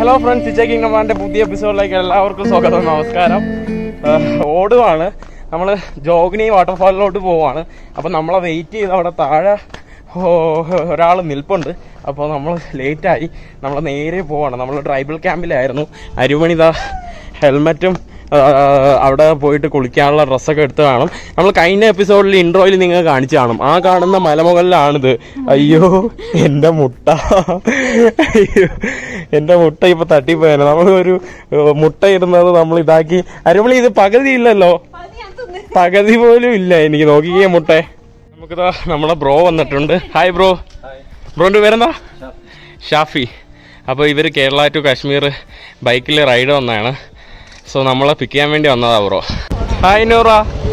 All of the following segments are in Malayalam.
ഹലോ ഫ്രണ്ട്സ് ഇച്ച കിങ്ഡമാൻ്റെ പുതിയ എപ്പിസോഡിലേക്ക് എല്ലാവർക്കും സ്വാഗതം നമസ്കാരം ആഹ് ഓടുവാണ് നമ്മൾ ജോഗിനി വാട്ടർഫാളിലോട്ട് പോവാണ് അപ്പോൾ നമ്മളെ വെയിറ്റ് ചെയ്ത് അവിടെ താഴെ ഒരാൾ നിൽപ്പുണ്ട് അപ്പോൾ നമ്മൾ ലേറ്റായി നമ്മൾ നേരെ പോവാണ് നമ്മൾ ട്രൈബൽ ക്യാമ്പിലായിരുന്നു അരുമണിത ഹെൽമറ്റും ആഹ് അവിടെ പോയിട്ട് കുളിക്കാനുള്ള ഡ്രസ്സൊക്കെ എടുത്ത് കാണും നമ്മൾ കഴിഞ്ഞ എപ്പിസോഡിൽ ഇൻട്രോയിൽ നിങ്ങൾ കാണിച്ചു കാണും ആ കാണുന്ന മലമുകളിലാണിത് അയ്യോ എൻ്റെ മുട്ട അയ്യോ എൻ്റെ മുട്ട ഇപ്പൊ തട്ടിപ്പോയാണ് നമ്മൾ ഒരു ഏഹ്, മുട്ട ഇടുന്നത് നമ്മൾ ഇതാക്കി അരുമളി ഇത് പകുതി ഇല്ലല്ലോ പകുതി പോലും ഇല്ല എനിക്ക് നോക്കിക്കേ മുട്ടെ നമുക്കിതാ നമ്മളെ ബ്രോ വന്നിട്ടുണ്ട് ഹായ് ബ്രോ ബ്രോന്റെ പേരെന്താ ഷാഫി അപ്പോൾ ഇവർ കേരള ടു കാശ്മീർ ബൈക്കിൽ റൈഡ് വന്നതാണ് സോ നമ്മളെ പിക്ക് ചെയ്യാൻ വേണ്ടി വന്നതാ ബ്രോ ഹായ് നൂറ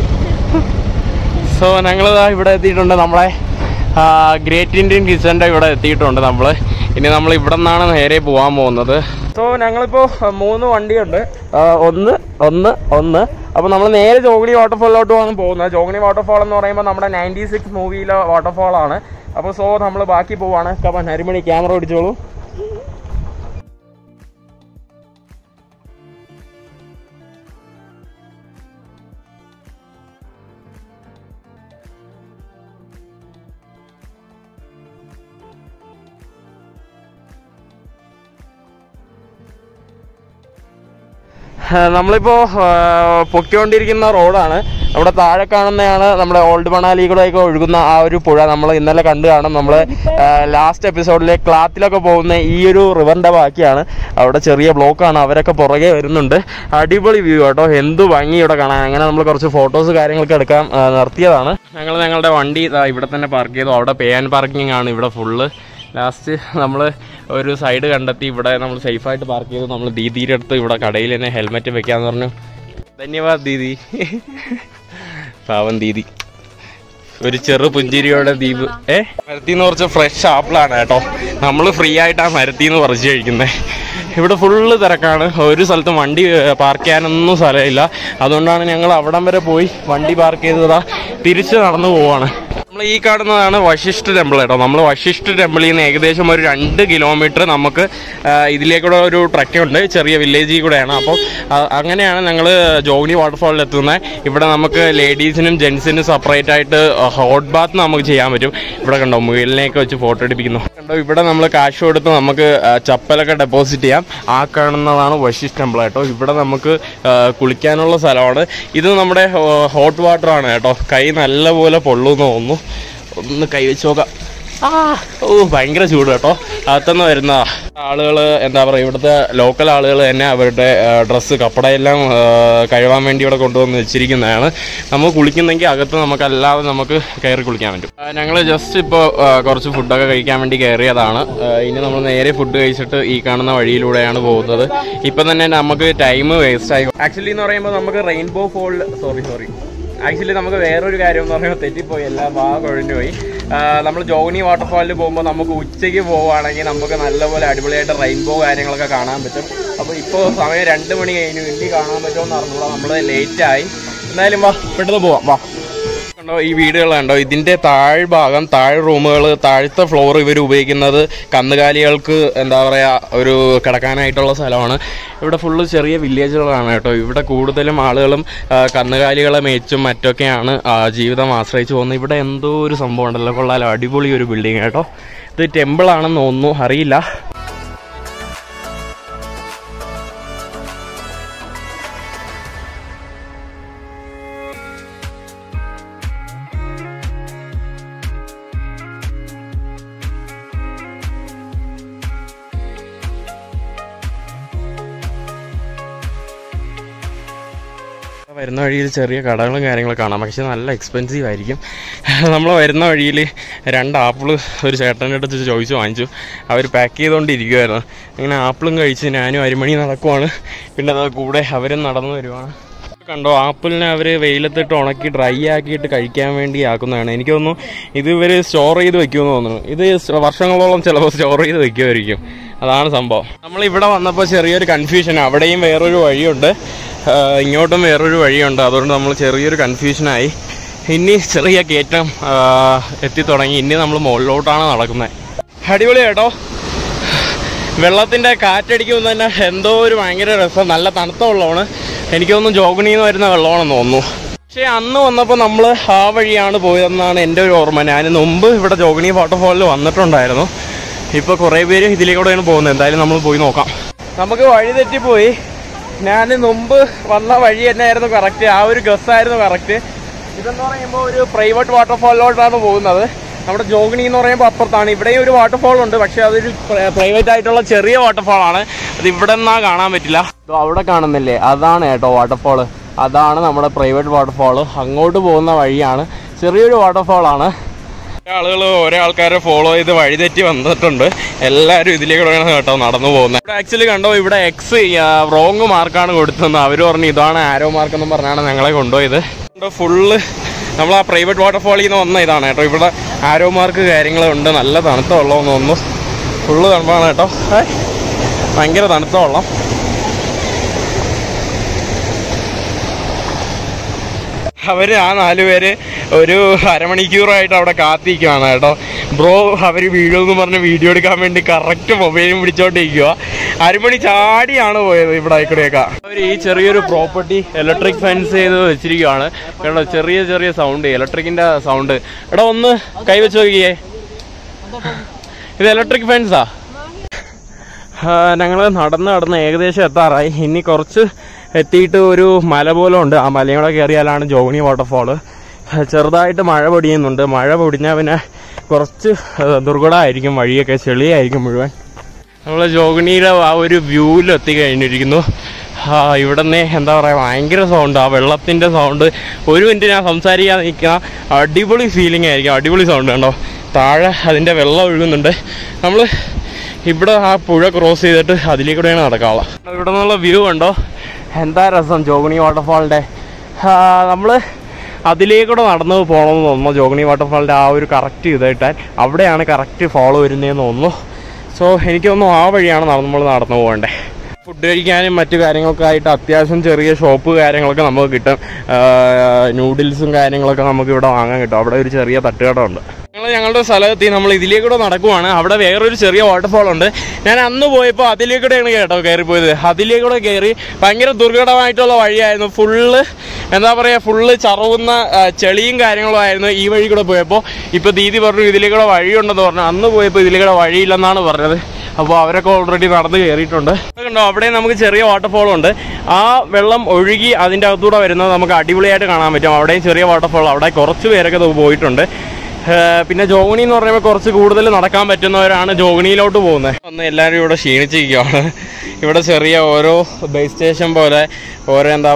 സോ ഞങ്ങൾ ഇവിടെ എത്തിയിട്ടുണ്ട് നമ്മളെ ഗ്രേറ്റ് ഇന്ത്യൻ കിച്ചൻ്റെ ഇവിടെ എത്തിയിട്ടുണ്ട് നമ്മൾ ഇനി നമ്മൾ ഇവിടെ നിന്നാണ് നേരെ പോകാൻ പോകുന്നത് സോ ഞങ്ങളിപ്പോൾ മൂന്ന് വണ്ടിയുണ്ട് ആ, ഒന്ന് ഒന്ന് ഒന്ന് അപ്പോൾ നമ്മൾ നേരെ ജോഗിനി വാട്ടർഫാളിലോട്ടുമാണ് പോകുന്നത് ജോഗിനി വാട്ടർഫാൾ എന്ന് പറയുമ്പോൾ നമ്മുടെ നയൻറ്റി സിക്സ് മൂവിയിലെ വാട്ടർഫാളാണ് അപ്പോൾ സോ നമ്മൾ ബാക്കി പോവാണ് കപ്പൻ അരിമണി ക്യാമറ ഓടിച്ചോളൂ നമ്മളിപ്പോൾ പൊക്കിക്കൊണ്ടിരിക്കുന്ന റോഡാണ് നമ്മുടെ താഴെ കാണുന്നതാണ് നമ്മുടെ ഓൾഡ് മണാലി കൂടെയൊക്കെ ഒഴുകുന്ന ആ ഒരു പുഴ നമ്മൾ ഇന്നലെ കണ്ടു കാണും നമ്മൾ ലാസ്റ്റ് എപ്പിസോഡിൽ ക്ലാത്തിലൊക്കെ പോകുന്ന ഈ ഒരു റിവറിൻ്റെ ബാക്കിയാണ് അവിടെ ചെറിയ ബ്ലോക്കാണ് അവരൊക്കെ പുറകെ വരുന്നുണ്ട് അടിപൊളി വ്യൂ കേട്ടോ എന്ത് ഭംഗി ഇവിടെ കാണാൻ അങ്ങനെ നമ്മൾ കുറച്ച് ഫോട്ടോസ് കാര്യങ്ങളൊക്കെ എടുക്കാൻ ആ, നിർത്തിയതാണ് ഞങ്ങൾ ഞങ്ങളുടെ വണ്ടി ദാ ഇവിടെ തന്നെ പാർക്ക് ചെയ്തു അവിടെ പേ ആൻഡ് പാർക്കിംഗ് ആണ് ഇവിടെ ഫുള്ള് ലാസ്റ്റ് നമ്മൾ ഒരു സൈഡ് കണ്ടെത്തി ഇവിടെ നമ്മൾ സേഫായിട്ട് പാർക്ക് ചെയ്തു നമ്മൾ ദീദിയുടെ അടുത്ത് ഇവിടെ കടയിൽ തന്നെ ഹെൽമെറ്റ് വെക്കാന്ന് പറഞ്ഞു ധന്യവാദ് ദീദി പാവം ദീദി ഒരു ചെറു പുഞ്ചിരിയോടെ ദീപ് ഏ മരത്തിന്ന് കുറച്ച് ഫ്രഷ് ആപ്പിളാണ് കേട്ടോ നമ്മൾ ഫ്രീ ആയിട്ടാണ് മരത്തിന്ന് പറിച്ച് കഴിക്കുന്നത് ഇവിടെ ഫുള്ള് തിരക്കാണ് ഒരു സ്ഥലത്തും വണ്ടി പാർക്ക് ചെയ്യാനൊന്നും സ്ഥലമില്ല അതുകൊണ്ടാണ് ഞങ്ങൾ അവിടം വരെ പോയി വണ്ടി പാർക്ക് ചെയ്തതാ തിരിച്ച് നടന്നു പോവാണ് നമ്മൾ ഈ കാണുന്നതാണ് വശിഷ്ഠ ടെമ്പിൾ കേട്ടോ നമ്മൾ വശിഷ്ഠ ടെമ്പിളിൽ നിന്ന് ഏകദേശം ഒരു രണ്ട് കിലോമീറ്റർ നമുക്ക് ആ, ഇതിലേക്കൂടെ ഒരു ട്രക്ക് ഉണ്ട് ചെറിയ വില്ലേജിൽ കൂടെയാണ് അപ്പോൾ ആ, അങ്ങനെയാണ് ഞങ്ങൾ ജോഗിനി വാട്ടർഫാളിൽ എത്തുന്നത് ഇവിടെ നമുക്ക് ലേഡീസിനും ജെൻസിനും സെപ്പറേറ്റ് ആയിട്ട് ഹോട്ട് ബാത്ത് നമുക്ക് ചെയ്യാൻ പറ്റും ഇവിടെ കണ്ടോ മുയലിനെയൊക്കെ വെച്ച് ഫോട്ടോ എടുപ്പിക്കുന്നു കണ്ടോ ഇവിടെ നമ്മൾ കാശ് കൊടുത്ത് നമുക്ക് ആ, ചപ്പലൊക്കെ ഡെപ്പോസിറ്റ് ചെയ്യാം ആ കാണുന്നതാണ് വശിഷ്ഠ ടെമ്പിൾ കേട്ടോ ഇവിടെ നമുക്ക് ആ, കുളിക്കാനുള്ള സ്ഥലമാണ് ഇത് നമ്മുടെ ഹോട്ട് വാട്ടർ ആണ് കേട്ടോ കൈ നല്ലപോലെ പൊള്ളുമെന്ന് തോന്നുന്നു ഒന്ന് കൈ വെച്ച് നോക്കാം ആ ഓ ഭയങ്കര ചൂട് കേട്ടോ അകത്തുനിന്ന് വരുന്ന ആളുകൾ എന്താ പറയുക ഇവിടുത്തെ ലോക്കൽ ആളുകൾ തന്നെ അവരുടെ ഡ്രസ്സ് കപ്പടയെല്ലാം ആ, കഴുകാൻ വേണ്ടി ഇവിടെ കൊണ്ടുവന്ന് വെച്ചിരിക്കുന്നതാണ് നമ്മൾ കുളിക്കുന്നെങ്കിൽ അകത്ത് നമുക്ക് അല്ലാതെ നമുക്ക് കയറി കുളിക്കാൻ പറ്റും ഞങ്ങൾ ജസ്റ്റ് ഇപ്പോൾ കുറച്ച് ഫുഡൊക്കെ കഴിക്കാൻ വേണ്ടി കയറിയതാണ് ആ, ഇനി നമ്മൾ നേരെ ഫുഡ് കഴിച്ചിട്ട് ഈ കാണുന്ന വഴിയിലൂടെയാണ് പോകുന്നത് ഇപ്പം തന്നെ നമുക്ക് ടൈം വേസ്റ്റ് ആയി ആക്ച്വലി എന്ന് പറയുമ്പോൾ നമുക്ക് rainbow fall sorry sorry actually നമുക്ക് വേറൊരു കാര്യം എന്ന് പറയുമ്പോൾ തെറ്റിപ്പോയി എല്ലാം വാ കൊഴിഞ്ഞു പോയി നമ്മൾ ജോഗിനി വാട്ടർഫാളിൽ പോകുമ്പോൾ നമുക്ക് ഉച്ചയ്ക്ക് പോവുകയാണെങ്കിൽ നമുക്ക് നല്ലപോലെ അടിപൊളിയായിട്ട് റെയിൻബോ കാര്യങ്ങളൊക്കെ കാണാൻ പറ്റും അപ്പോൾ ഇപ്പോൾ സമയം രണ്ട് മണി കഴിഞ്ഞു ഇനി കാണാൻ പറ്റുമോ എന്ന് അറിഞ്ഞൂടാ നമ്മൾ ലേറ്റായി എന്തായാലും വാ പെട്ടെന്ന് പോവാം വാ കണ്ടോ ഈ വീടുകൾ കണ്ടോ ഇതിന്റെ താഴ്ഭാഗം താഴ് റൂമുകൾ താഴത്തെ ഫ്ലോർ ഇവർ ഉപയോഗിക്കുന്നത് കന്നുകാലികൾക്ക് എന്താ പറയാ ഒരു കിടക്കാനായിട്ടുള്ള സ്ഥലമാണ് ഇവിടെ ഫുള്ള് ചെറിയ വില്ലേജുകളാണ് കേട്ടോ ഇവിടെ കൂടുതലും ആളുകളും ആ, കന്നുകാലികളെ മേച്ചും മറ്റൊക്കെയാണ് ആ, ജീവിതം ആശ്രയിച്ച് പോകുന്നത് ഇവിടെ എന്തോ ഒരു സംഭവം ഉണ്ടല്ലോ കൊള്ളാലോ അടിപൊളി ഒരു ബിൽഡിംഗ് കേട്ടോ ഇത് ടെമ്പിൾ ആണെന്ന് തോന്നുന്നു അറിയില്ല വരുന്ന വഴിയിൽ ചെറിയ കടകളും കാര്യങ്ങളൊക്കെ കാണാം പക്ഷെ നല്ല എക്സ്പെൻസീവ് ആയിരിക്കും നമ്മൾ വരുന്ന വഴിയിൽ രണ്ട് ആപ്പിൾ ഒരു ചേട്ടൻ്റെ അടുത്ത് ചോദിച്ചു വാങ്ങിച്ചു അവർ പാക്ക് ചെയ്തുകൊണ്ടിരിക്കുമായിരുന്നു അങ്ങനെ ആപ്പിളും കഴിച്ച് ഞാനും അരിമണി നടക്കുവാണ് പിന്നെ അത് കൂടെ അവരും നടന്നു വരുവാണ് കണ്ടോ ആപ്പിളിനെ അവർ വെയിലത്തിട്ട് ഉണക്കി ഡ്രൈ ആക്കിയിട്ട് കഴിക്കാൻ വേണ്ടി ആക്കുന്നതാണ് എനിക്ക് തോന്നുന്നു ഇത് ഇവർ സ്റ്റോർ ചെയ്ത് വെക്കുമെന്ന് തോന്നുന്നു ഇത് സ് വർഷങ്ങളോളം ചിലപ്പോൾ സ്റ്റോർ ചെയ്ത് വെക്കുമായിരിക്കും അതാണ് സംഭവം നമ്മൾ ഇവിടെ വന്നപ്പോൾ ചെറിയൊരു കൺഫ്യൂഷൻ അവിടെയും വേറൊരു വഴിയുണ്ട് ആ, ഇങ്ങോട്ടും വേറൊരു വഴിയുണ്ട് അതുകൊണ്ട് നമ്മൾ ചെറിയൊരു കൺഫ്യൂഷനായി ഇനി ചെറിയ കയറ്റം ആ, എത്തിത്തുടങ്ങി ഇനി നമ്മൾ മുകളിലോട്ടാണ് നടക്കുന്നത് അടിപൊളി കേട്ടോ വെള്ളത്തിൻ്റെ കാറ്റടിക്കുമ്പോൾ തന്നെ എന്തോ ഒരു ഭയങ്കര രസം നല്ല തണുത്ത വെള്ളമാണ് എനിക്കൊന്നും ജോഗണിയിൽ നിന്ന് വരുന്ന വെള്ളമാണെന്ന് തോന്നുന്നു പക്ഷേ അന്ന് വന്നപ്പോൾ നമ്മൾ ആ വഴിയാണ് പോയതെന്നാണ് എൻ്റെ ഒരു ഓർമ്മ ഞാൻ മുമ്പ് ഇവിടെ ജോഗണി വാട്ടർഫാളിൽ വന്നിട്ടുണ്ടായിരുന്നു ഇപ്പോൾ കുറേ പേര് ഇതിലേക്കൂടെയാണ് പോകുന്നത് എന്തായാലും നമ്മൾ പോയി നോക്കാം നമുക്ക് വഴി തെറ്റിപ്പോയി ഞാൻ മുമ്പ് വന്ന വഴി തന്നെയായിരുന്നു കറക്റ്റ് ആ ഒരു ഗസ്സായിരുന്നു കറക്റ്റ് ഇതെന്ന് പറയുമ്പോൾ ഒരു പ്രൈവറ്റ് വാട്ടർഫാളിലോട്ടാണ് പോകുന്നത് നമ്മുടെ ജോഗിനി എന്ന് പറയുമ്പോൾ അപ്പുറത്താണ് ഇവിടെയും ഒരു വാട്ടർഫാൾ ഉണ്ട് പക്ഷെ അതൊരു പ്രൈവറ്റ് ആയിട്ടുള്ള ചെറിയ വാട്ടർഫാൾ ആണ് അത് ഇവിടെ നിന്നാ കാണാൻ പറ്റില്ല ദോ അവിടെ കാണുന്നില്ലേ അതാണ് കേട്ടോ വാട്ടർഫാൾ അതാണ് നമ്മുടെ പ്രൈവറ്റ് വാട്ടർഫാൾ അങ്ങോട്ട് പോകുന്ന വഴിയാണ് ചെറിയൊരു വാട്ടർഫാൾ ആണ് ആളുകൾ ഓരോ ആൾക്കാരെ ഫോളോ ചെയ്ത് വഴിതെറ്റി വന്നിട്ടുണ്ട് എല്ലാവരും ഇതിലേക്കൂടെയാണ് കേട്ടോ നടന്നു പോകുന്നത് ഇവിടെ ആക്ച്വലി കണ്ടോ ഇവിടെ എക്സ് റോങ് മാർക്കാണ് കൊടുത്തത് അവർ പറഞ്ഞു ഇതാണ് ആരോ മാർക്ക് എന്ന് പറഞ്ഞാണ് ഞങ്ങളെ കൊണ്ടുപോയത് ഫുള്ള് നമ്മൾ ആ പ്രൈവറ്റ് വാട്ടർഫാളിൽ നിന്ന് വന്ന ഇതാണ് കേട്ടോ ഇവിടെ ആരോ മാർക്ക് കാര്യങ്ങളുണ്ട് നല്ല തണുത്ത വെള്ളമെന്ന് തോന്നുന്നു ഫുള്ള് തണുപ്പാണ് കേട്ടോ ഏ, ഭയങ്കര തണുത്ത വെള്ളം അവർ ആ നാല് പേര് ഒരു അരമണിക്കൂറായിട്ട് അവിടെ കാത്തിരിക്കുകയാണ് കേട്ടോ ബ്രോ അവർ വീഡിയോ എന്ന് പറഞ്ഞ് വീഡിയോ എടുക്കാൻ വേണ്ടി കറക്റ്റ് മൊബൈലും പിടിച്ചോണ്ടിരിക്കുക അരമണി ചാടിയാണ് പോയത് ഇവിടെ ആയിക്കൂടെയൊക്കെ അവർ ഈ ചെറിയൊരു പ്രോപ്പർട്ടി ഇലക്ട്രിക് ഫെൻസ് ചെയ്ത് വെച്ചിരിക്കുകയാണ് കേട്ടോ ചെറിയ ചെറിയ സൗണ്ട് ഇലക്ട്രിക്കിന്റെ സൗണ്ട് എടാ ഒന്ന് കൈവച്ച് നോക്കിയേ ഇത് ഇലക്ട്രിക് ഫെൻസാ ഞങ്ങൾ നടന്ന് നടന്ന് ഏകദേശം എത്താറായി ഇനി കുറച്ച് എത്തിയിട്ട് ഒരു മല പോലെ ഉണ്ട് ആ മലയും കൂടെ കയറിയാലാണ് ജോഗിനി വാട്ടർഫാള് ചെറുതായിട്ട് മഴ പൊടിയുന്നുണ്ട് മഴ പൊടിഞ്ഞാൽ പിന്നെ കുറച്ച് ദുർഘടമായിരിക്കും വഴിയൊക്കെ ചെളിയായിരിക്കും മുഴുവൻ നമ്മൾ ജോഗിനിയുടെ ആ ഒരു വ്യൂവിൽ എത്തി കഴിഞ്ഞിരിക്കുന്നു ആ ഇവിടെ നിന്ന് എന്താ പറയുക ഭയങ്കര സൗണ്ട് ആ വെള്ളത്തിൻ്റെ സൗണ്ട് ഒരു മിനിറ്റ് ഞാൻ സംസാരിക്കാൻ നിൽക്കുന്ന അടിപൊളി ഫീലിംഗ് ആയിരിക്കും അടിപൊളി സൗണ്ട് കണ്ടോ താഴെ അതിൻ്റെ വെള്ളം ഒഴുകുന്നുണ്ട് നമ്മൾ ഇവിടെ ആ പുഴ ക്രോസ് ചെയ്തിട്ട് അതിലേക്കൂടെയാണ് നടക്കാവുക ഇവിടെ നിന്നുള്ള വ്യൂ ഉണ്ടോ എന്താ രസം ജോഗിനി വാട്ടർഫാളിൻ്റെ നമ്മൾ അതിലേക്കൂടെ നടന്ന് പോകണമെന്ന് തോന്നുന്നു ജോഗിനി വാട്ടർഫാളിൻ്റെ ആ ഒരു കറക്റ്റ് ഇതായിട്ടാൽ അവിടെയാണ് കറക്റ്റ് ഫോളോ വരുന്നതെന്ന് തോന്നുന്നു സോ എനിക്ക് തോന്നുന്നു ആ വഴിയാണ് നമ്മൾ നടന്നു പോകേണ്ടത് ഫുഡ് കഴിക്കാനും മറ്റു കാര്യങ്ങളൊക്കെ ആയിട്ട് അത്യാവശ്യം ചെറിയ ഷോപ്പ് കാര്യങ്ങളൊക്കെ നമുക്ക് കിട്ടും നൂഡിൽസും കാര്യങ്ങളൊക്കെ നമുക്ക് ഇവിടെ വാങ്ങാൻ കിട്ടും അവിടെ ഒരു ചെറിയ തട്ടുകട ഉണ്ട് ഞങ്ങൾ ഞങ്ങളുടെ സ്ഥലത്തെത്തി നമ്മൾ ഇതിലേക്കൂടെ നടക്കുവാണ് അവിടെ വേറൊരു ചെറിയ വാട്ടർഫാൾ ഉണ്ട് ഞാൻ അന്ന് പോയപ്പോൾ അതിലേക്കൂടെയാണ് കേട്ടോ കയറിപ്പോയത് അതിലേക്കൂടെ കയറി ഭയങ്കര ദുർഘടമായിട്ടുള്ള വഴിയായിരുന്നു ഫുള്ള് എന്താ പറയുക ഫുള്ള് ചറവുന്ന ആ, ചെളിയും കാര്യങ്ങളും ആയിരുന്നു ഈ വഴി കൂടെ പോയപ്പോൾ ഇപ്പോൾ ദീദി പറഞ്ഞു ഇതിലേക്കൂടെ വഴിയുണ്ടെന്ന് പറഞ്ഞു അന്ന് പോയപ്പോൾ ഇതിലേക്കൂടെ വഴിയില്ലെന്നാണ് പറഞ്ഞത് അപ്പോൾ അവരൊക്കെ ഓൾറെഡി നടന്ന് കയറിയിട്ടുണ്ട് കണ്ടോ അവിടെ നമുക്ക് ചെറിയ വാട്ടർഫോൾ ഉണ്ട് ആ വെള്ളം ഒഴുകി അതിൻ്റെ അകത്തൂടെ വരുന്നത് നമുക്ക് അടിപൊളിയായിട്ട് കാണാൻ പറ്റും അവിടെയും ചെറിയ വാട്ടർഫോൾ അവിടെ കുറച്ച് പേരൊക്കെ ദേ പോയിട്ടുണ്ട് ഏർ പിന്നെ ജോഗിനി എന്ന് പറയുമ്പോൾ കുറച്ച് കൂടുതൽ നടക്കാൻ പറ്റുന്നവരാണ് ജോഗിനിയിലോട്ട് പോകുന്നത് ഒന്ന് എല്ലാവരും ഇവിടെ ക്ഷീണിച്ചിരിക്കുകയാണ് ഇവിടെ ചെറിയ ഓരോ ബേസ് സ്റ്റേഷൻ പോലെ ഓരോ എന്താ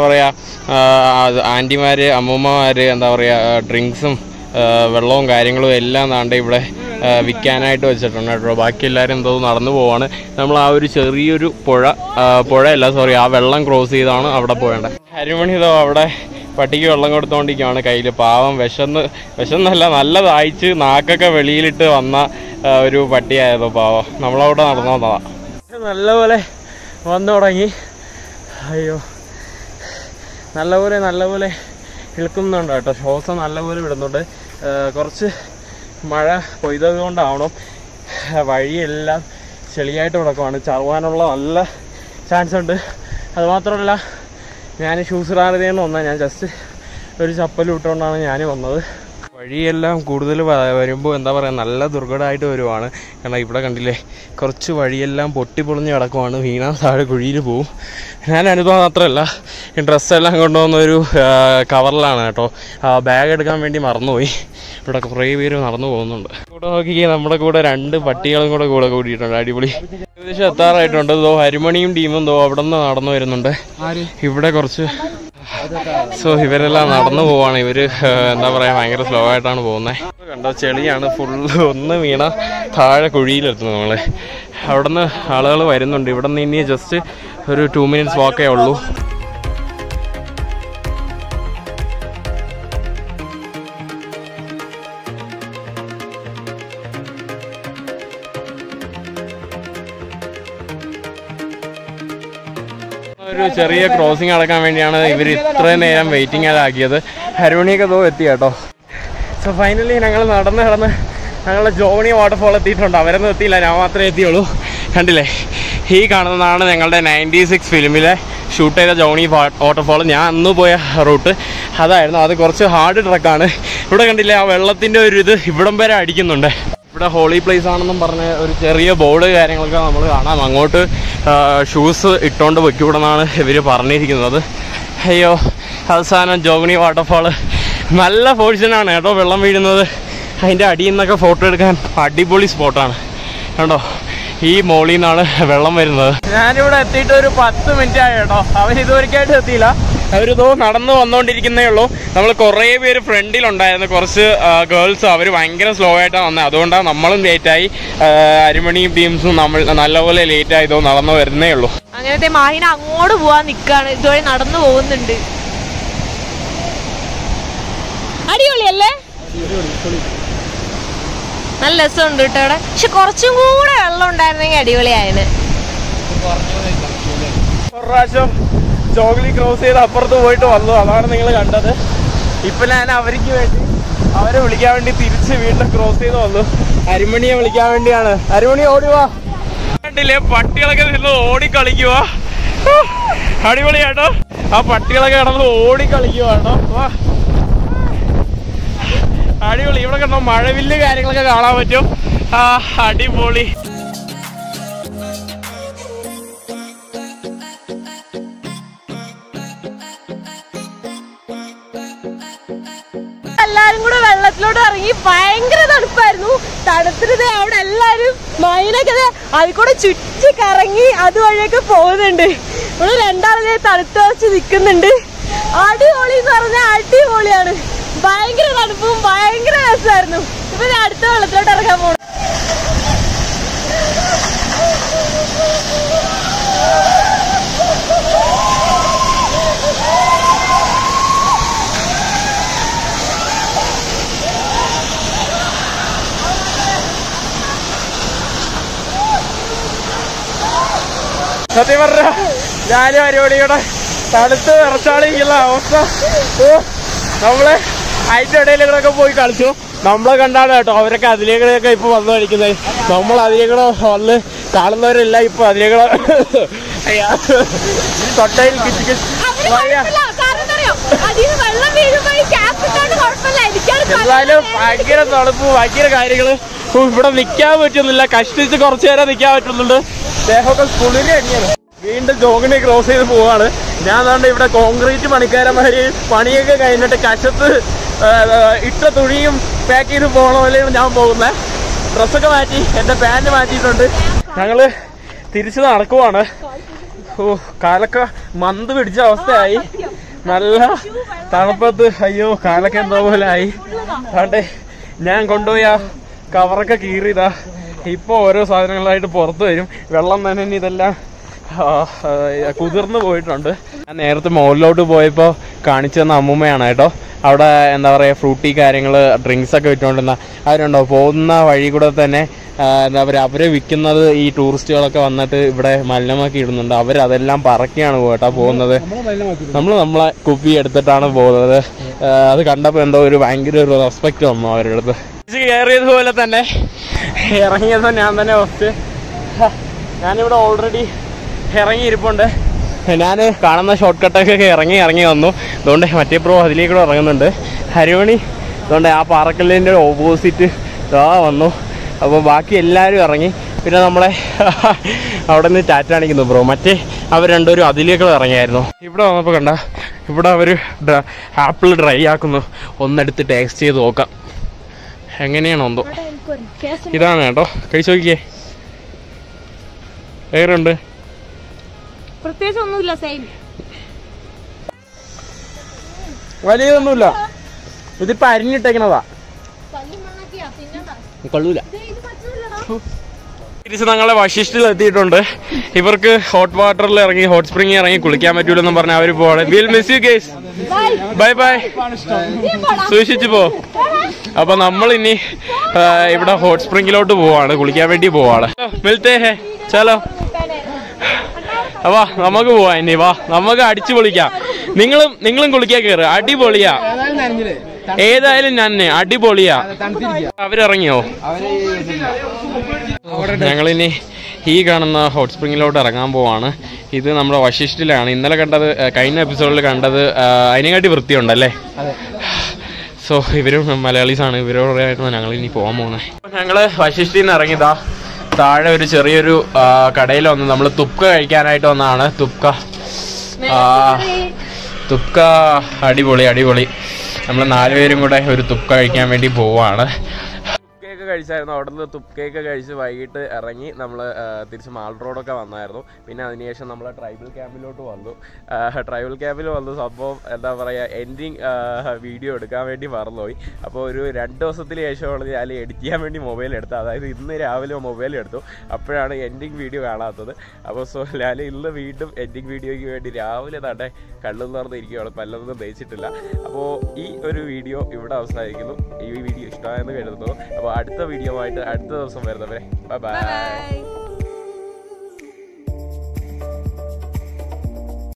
പറയുക ആൻറ്റിമാർ അമ്മൂമ്മമാർ എന്താ പറയുക ഡ്രിങ്ക്സും വെള്ളവും കാര്യങ്ങളും എല്ലാം നാണ്ട് ഇവിടെ ആ, വിൽക്കാനായിട്ട് വെച്ചിട്ടുണ്ട് കേട്ടോ ബാക്കി എല്ലാവരും എന്തോ നടന്നു പോവാണ് നമ്മൾ ആ ഒരു ചെറിയൊരു പുഴ ആ, പുഴയല്ല സോറി ആ വെള്ളം ക്രോസ് ചെയ്താണ് അവിടെ പോകേണ്ടത് അരുമണി ഇതോ അവിടെ പട്ടിക്ക് വെള്ളം കൊടുത്തോണ്ടിരിക്കുകയാണ് കയ്യിൽ പാവം വിശന്ന് വിശന്നല്ല നല്ല ദാഹിച്ച് നാക്കൊക്കെ വെളിയിലിട്ട് വന്ന ആ, ഒരു പട്ടിയായതോ പാവം നമ്മളവിടെ നടന്നു വന്നതാ നല്ലപോലെ വന്നു തുടങ്ങി അയ്യോ നല്ലപോലെ നല്ലപോലെ ഇളുക്കുന്നുണ്ട് കേട്ടോ ശ്വാസം നല്ലപോലെ വിടുന്നുണ്ട് ആ, കുറച്ച് മഴ പെയ്തത് കൊണ്ടാവണം വഴിയെല്ലാം ചെളിയായിട്ട് കിടക്കുവാണ് ചറുവാനുള്ള നല്ല ചാൻസ് ഉണ്ട് അതുമാത്രമല്ല ഞാൻ ഷൂസ് ഇടാതെന്ന് വന്നാൽ ഞാൻ ജസ്റ്റ് ഒരു ചപ്പൽ ഇട്ടുകൊണ്ടാണ് ഞാൻ വന്നത് വഴിയെല്ലാം കൂടുതൽ വരുമ്പോൾ എന്താ പറയുക നല്ല ദുർഘടമായിട്ട് വരുവാണ് കാരണം ഇവിടെ കണ്ടില്ലേ കുറച്ച് വഴിയെല്ലാം പൊട്ടിപ്പൊളിഞ്ഞ് കിടക്കുവാണ് വീണ താഴെ കുഴിയിൽ പോവും ഞാൻ അനുഭവം മാത്രമല്ല ഈ ഡ്രസ്സെല്ലാം കൊണ്ടുവന്ന ഒരു കവറിലാണ് കേട്ടോ ബാഗ് എടുക്കാൻ വേണ്ടി മറന്നുപോയി ഇവിടെ കുറേ പേര് നടന്നു പോകുന്നുണ്ട് ഇവിടെ നോക്കിക്കേ നമ്മുടെ കൂടെ രണ്ട് പട്ടികളും കൂടെ കൂടെ കൂടിയിട്ടുണ്ട് അടിപൊളി ഏകദേശം എത്താറായിട്ടുണ്ട് ഇതോ ഹരിമണിയും ടീമും ഇതോ അവിടെ നിന്ന് നടന്നു വരുന്നുണ്ട് ഇവിടെ കുറച്ച് സോ ഇവരെല്ലാം നടന്നു പോവാണ് ഇവര് ഏഹ്, എന്താ പറയാ ഭയങ്കര സ്ലോ ആയിട്ടാണ് പോകുന്നത് കണ്ടോ ചെളിയാണ് ഫുള്ള് ഒന്ന് വീണ താഴെ കുഴിയിലെത്തുന്നു നമ്മള് അവിടുന്ന് ആളുകൾ വരുന്നുണ്ട് ഇവിടെ നിന്ന് ഇനി ജസ്റ്റ് ഒരു ടു മിനിറ്റ്സ് വാക്കേ ഉള്ളൂ ഒരു ചെറിയ ക്രോസിംഗ് അടക്കാൻ വേണ്ടിയാണ് ഇവർ ഇത്രയും നേരം വെയിറ്റിംഗ് ആക്കിയത് ഹരുമണിയൊക്കെ തോ എത്തി കേട്ടോ സോ ഫൈനലി ഞങ്ങൾ നടന്ന് നടന്ന് ഞങ്ങളുടെ ജോണി വാട്ടർഫോൾ എത്തിയിട്ടുണ്ട് അവരൊന്നും എത്തിയില്ല ഞാൻ മാത്രമേ എത്തിയുള്ളൂ കണ്ടില്ലേ ഈ കാണുന്നതാണ് ഞങ്ങളുടെ നയൻറ്റി സിക്സ് ഫിലിമിലെ ഷൂട്ട് ചെയ്ത ജോണി വാട്ടർഫാൾ ഞാൻ അന്ന് പോയ റൂട്ട് അതായിരുന്നു അത് കുറച്ച് ഹാർഡ് ട്രക്കാണ് ഇവിടെ കണ്ടില്ലേ ആ വെള്ളത്തിൻ്റെ ഒരു ഇത് ഇവിടം വരെ അടിക്കുന്നുണ്ട് ഇവിടെ ഹോളി പ്ലേസ് ആണെന്നും പറഞ്ഞ ഒരു ചെറിയ ബോർഡ് കാര്യങ്ങളൊക്കെ നമ്മൾ കാണാം അങ്ങോട്ട് ഷൂസ് ഇട്ടുകൊണ്ട് വെക്കൂടെന്നാണ് ഇവർ പറഞ്ഞിരിക്കുന്നത് അയ്യോ അവസാനം ജോഗിനി വാട്ടർഫാള് നല്ല ഫോഴ്സിനാണ് കേട്ടോ വെള്ളം വീഴുന്നത് അതിൻ്റെ അടിയിൽ നിന്നൊക്കെ ഫോട്ടോ എടുക്കാൻ അടിപൊളി സ്പോട്ടാണ് കണ്ടോ ഈ മോളിൽ നിന്നാണ് വെള്ളം വരുന്നത് ഞാനിവിടെ എത്തിയിട്ട് ഒരു പത്ത് മിനിറ്റ് ആയി കേട്ടോ അവൻ ഇതുവരെയായിട്ട് എത്തിയില്ല അവരിതോ നടന്നു വന്നുകൊണ്ടിരിക്കുന്നേ ഉള്ളൂ നമ്മൾ കുറേ പേര് ഫ്രണ്ടിലുണ്ടായിരുന്നു കുറച്ച് ഗേൾസ് അവർ ഭയങ്കര സ്ലോ ആയിട്ടാണ് വന്നത് അതുകൊണ്ടാണ് നമ്മളും ലേറ്റായി അരിമണിയും ടീംസും നമ്മൾ നല്ലപോലെ ലേറ്റ് ആയതോ നടന്നു വരുന്നേ ഉള്ളൂ അങ്ങനത്തെ മാഹിന അങ്ങോട്ട് പോവാൻ നിക്കാണ് ഇതുവഴി നടന്നു പോകുന്നുണ്ട് അടിപൊളിയല്ലേ നല്ല രസമുണ്ട് കേട്ടോ ഇവിടെ പക്ഷെ കുറച്ചും കൂടെ വെള്ളം ഉണ്ടായിരുന്നെങ്കിൽ അടിപൊളിയായിരുന്നു ഒരു പ്രാവശ്യം ചോഗ്ലി ക്രോസ് ചെയ്ത് അപ്പുറത്ത് പോയിട്ട് വന്നു അതാണ് നിങ്ങൾ കണ്ടത് ഇപ്പൊ ഞാൻ അവർക്ക് വേണ്ടി അവരെ വിളിക്കാൻ വേണ്ടി തിരിച്ച് വീണ്ടും ക്രോസ് ചെയ്ത് വന്നു അരിമണിയെ വിളിക്കാൻ വേണ്ടിയാണ് അരിമണി ഓടുവാ കണ്ടില്ലേ പട്ടികളൊക്കെ നിന്ന് ഓടി കളിക്കുക അടിപൊളിയാട്ടോ ആ പട്ടികളൊക്കെ കിടന്ന് ഓടി കളിക്കുവാട്ടോ വാ അടിപൊളി ഇവിടെ കണ്ടോ മഴവില്ല് കാര്യങ്ങളൊക്കെ കാണാൻ പറ്റും ആ അടിപൊളി എല്ലാരും കൂടെ വെള്ളത്തിലോട്ട് ഇറങ്ങി ഭയങ്കര തണുപ്പായിരുന്നു തണുത്തിട്ട് അവിടെ എല്ലാരും മൈനൊക്കെ ദേ അതിൽ കൂടെ ചുറ്റി കറങ്ങി അതുവഴിയൊക്കെ പോകുന്നുണ്ട് ഇവിടെ രണ്ടാളിനെ തണുത്ത് വെച്ച് നിൽക്കുന്നുണ്ട് അടിപൊളി എന്ന് പറഞ്ഞാൽ അടിപൊളിയാണ് ഭയങ്കര തണുപ്പും ഭയങ്കര രസമായിരുന്നു ഇപ്പൊ ഞാൻ അടുത്ത വെള്ളത്തിലോട്ട് ഇറങ്ങാൻ പോണു സത്യം പറഞ്ഞ ഞാന് പരിപാടിയുടെ തണുത്ത് വിറച്ചാളിക്കുള്ള അവസ്ഥ ഓ നമ്മള് അതിന്റെ ഇടയിലൂടെ പോയി കളിച്ചു നമ്മളെ കണ്ടാണ് കേട്ടോ അവരൊക്കെ അതിലേക്കൂടെയൊക്കെ ഇപ്പൊ വന്നു കളിക്കുന്നത് നമ്മൾ അതിലേക്കൂടെ വന്ന് കാണുന്നവരെല്ല ഇപ്പൊ അതിലേക്കൂടെ അയ്യാ തൊട്ടയിൽ കിച്ച് കിച്ച് വയ്യ. വെള്ളം വീഴുമ്പോ ക്യാപ്പ് ഇട്ടാണ്ട് കുഴപ്പമില്ല എനിക്കാണ് എന്നാലും ഭയങ്കര തണുപ്പ് ഭയങ്കര കാര്യങ്ങള് ഓ, ഇവിടെ നിക്കാൻ പറ്റുന്നില്ല കഷ്ടിച്ച് കുറച്ചു നേരം നിക്കാൻ പറ്റുന്നുണ്ട് ദേഹമൊക്കെ കുളിരി അടിയാണ് വീണ്ടും ജോഗിനെ ക്രോസ് ചെയ്ത് പോവാണ് ഞാൻ അതുകൊണ്ട് ഇവിടെ കോൺക്രീറ്റ് പണിക്കാരന്മാര് പണിയൊക്കെ കഴിഞ്ഞിട്ട് കശത്ത് ആ, ആ, ഇട്ട തുണിയും പാക്ക് ചെയ്ത് പോകണ പോലെയാണ് ഞാൻ പോകുന്നത് ഡ്രസ്സൊക്കെ മാറ്റി എന്റെ പാന്റ് മാറ്റിയിട്ടുണ്ട് ഞങ്ങള് തിരിച്ച് നടക്കുവാണ് ഓ കാലൊക്കെ മന്ത് പിടിച്ച അവസ്ഥയായി നല്ല തണുപ്പത്ത് അയ്യോ കാലൊക്കെ എന്തോ പോലെ ആയി ആട്ടെ ഞാൻ കൊണ്ടുപോയി ആ കവറൊക്കെ കീറിയതാ ഇപ്പൊ ഓരോ സാധനങ്ങളായിട്ട് പുറത്ത് വരും വെള്ളം നനഞ്ഞ് ഇതെല്ലാം ആ, ആ, കുതിർന്ന് പോയിട്ടുണ്ട് ഞാൻ നേരത്തെ മുകളിലോട്ട് പോയപ്പോ കാണിച്ചു തന്ന അമ്മൂമ്മയാണ് കേട്ടോ അവിടെ എന്താ പറയാ ഫ്രൂട്ടി കാര്യങ്ങള് ഡ്രിങ്ക്സ് ഒക്കെ വിറ്റുകൊണ്ടിരുന്ന അവരുണ്ടോ പോകുന്ന വഴി കൂടെ തന്നെ ആ, എന്താ പറയുക അവരെ വിൽക്കുന്നത് ഈ ടൂറിസ്റ്റുകളൊക്കെ വന്നിട്ട് ഇവിടെ മലിനമാക്കി ഇടുന്നുണ്ട് അവരതെല്ലാം പറക്കിയാണ് കേട്ടോ പോകുന്നത് നമ്മൾ നമ്മളെ കുപ്പി എടുത്തിട്ടാണ് പോകുന്നത് ആ, അത് കണ്ടപ്പോൾ എന്തോ ഒരു ഭയങ്കര ഒരു റെസ്പെക്ട് വന്നു അവരുടെ അടുത്ത് കയറിയതുപോലെ തന്നെ ഇറങ്ങിയത് ഞാൻ തന്നെ ഫസ്റ്റ് ഞാനിവിടെ ഓൾറെഡി ഇറങ്ങിയിരിപ്പുണ്ട് ഞാൻ കാണുന്ന ഷോർട്ട് കട്ടൊക്കെ ഇറങ്ങി ഇറങ്ങി വന്നു അതുകൊണ്ട് മറ്റേ പ്രോ അതിലേക്കൂടെ ഇറങ്ങുന്നുണ്ട് ഹരിമണി അതുകൊണ്ട് ആ പാറക്കല്ലിൻ്റെ ഓപ്പോസിറ്റ് ഇതാ വന്നു അപ്പോൾ ബാക്കി എല്ലാവരും ഇറങ്ങി പിന്നെ നമ്മളെ അവിടെ നിന്ന് ടാറ്റ കാണിക്കുന്നു ബ്രോ മറ്റേ അവർ രണ്ടുപേരും അതിലേക്കൂടെ ഇറങ്ങിയായിരുന്നു ഇവിടെ വന്നപ്പോൾ കണ്ട ഇവിടെ അവർ ആപ്പിൾ ഡ്രൈ ആക്കുന്നു ഒന്നെടുത്ത് ടേസ്റ്റ് ചെയ്ത് നോക്കാം എങ്ങനെയാണോ എന്തോ ഇതാണ് കേട്ടോ കഴിച്ചു നോക്കിയേ എങ്ങനെയുണ്ട് പ്രത്യേകിച്ച് ഒന്നുമില്ല സെയിം വലിയതൊന്നുമില്ല ഇതിപ്പോ അരിഞ്ഞിട്ടേക്കണതാ കൊള്ളൂല തിരിച്ച് ഞങ്ങളെ വശിഷ്ഠിൽ എത്തിയിട്ടുണ്ട് ഇവർക്ക് ഹോട്ട് വാട്ടറിൽ ഇറങ്ങി ഹോട്ട് സ്പ്രിംഗിൽ ഇറങ്ങി കുളിക്കാൻ പറ്റൂലെന്നും പറഞ്ഞ അവര് പോവാണ് will miss you guys bye bye സൂക്ഷിച്ചു പോ അപ്പൊ നമ്മൾ ഇനി ആ, ഇവിടെ ഹോട്ട് സ്പ്രിംഗിലോട്ട് പോവാണ് കുളിക്കാൻ വേണ്ടി പോവാണ് മിൽത്തേ ഹേ ചലോ വാ നമുക്ക് പോവാ ഇനി വാ നമുക്ക് അടിച്ചു പൊളിക്കാം നിങ്ങളും നിങ്ങളും കുളിക്കാൻ കയറുക അടിപൊളിയാ ഏതായാലും ഞാൻ അടിപൊളിയാ അവരിറങ്ങിയോ ഞങ്ങളിനി ഈ കാണുന്ന ഹോട്ട് സ്പ്രിങ്ങിലോട്ട് ഇറങ്ങാൻ പോവാണ് ഇത് നമ്മുടെ വശിഷ്ഠിലാണ് ഇന്നലെ കണ്ടത് ആ, കഴിഞ്ഞ എപ്പിസോഡിൽ കണ്ടത് ആ, അതിനെക്കാട്ടി വൃത്തിയുണ്ടല്ലേ സോ ഇവരും മലയാളീസാണ് ഇവരോടായിരുന്നു ഞങ്ങൾ ഇനി പോകാൻ പോകുന്നത് ഞങ്ങൾ വശിഷ്ഠിയിൽ നിന്ന് ഇറങ്ങിയതാ താഴെ ഒരു ചെറിയൊരു ആ, കടയിൽ വന്ന് നമ്മൾ തുപ്ക കഴിക്കാനായിട്ട് വന്നതാണ് തുപ്ക ആ, തുപ്ക അടിപൊളി അടിപൊളി നമ്മൾ നാലുപേരും കൂടെ ഒരു തുപ്ക കഴിക്കാൻ വേണ്ടി പോവാണ് തുപ്കയൊക്കെ കഴിച്ചായിരുന്നു അവിടെ നിന്ന് തുപ്കയൊക്കെ കഴിച്ച് വൈകിട്ട് ഇറങ്ങി നമ്മൾ തിരിച്ച് മാൾ റോഡൊക്കെ വന്നായിരുന്നു പിന്നെ അതിനുശേഷം നമ്മൾ ട്രൈബൽ ക്യാമ്പിലോട്ട് വന്നു ട്രൈബൽ ക്യാമ്പിൽ വന്ന സംഭവം എന്താ പറയുക എൻഡിങ് വീഡിയോ എടുക്കാൻ വേണ്ടി മറന്നുപോയി അപ്പോൾ ഒരു രണ്ട് ദിവസത്തിന് ശേഷമാണ് ഞാൻ എഡിറ്റ് ചെയ്യാൻ വേണ്ടി മൊബൈൽ എടുത്തത് അതായത് ഇന്ന് രാവിലെ മൊബൈൽ എടുത്തു അപ്പോഴാണ് എൻഡിങ് വീഡിയോ കാണാത്തത് അപ്പോൾ സോ ഞാൻ ഇന്ന് വീണ്ടും എൻഡിങ് വീഡിയോയ്ക്ക് വേണ്ടി രാവിലെ തന്നെ കണ്ണു തുറന്നിരിക്കുകയാണ് പല്ലതൊന്നും തേച്ചിട്ടില്ല അപ്പോൾ ഈ ഒരു വീഡിയോ ഇവിടെ അവസാനിക്കുന്നു ഈ വീഡിയോ ഇഷ്ടമായെന്ന് കരുതുന്നു അപ്പോൾ അടുത്ത വീഡിയോ ആയിട്ട് അടുത്ത ദിവസം വരുന്നവരെ ബൈ ബൈ ബൈ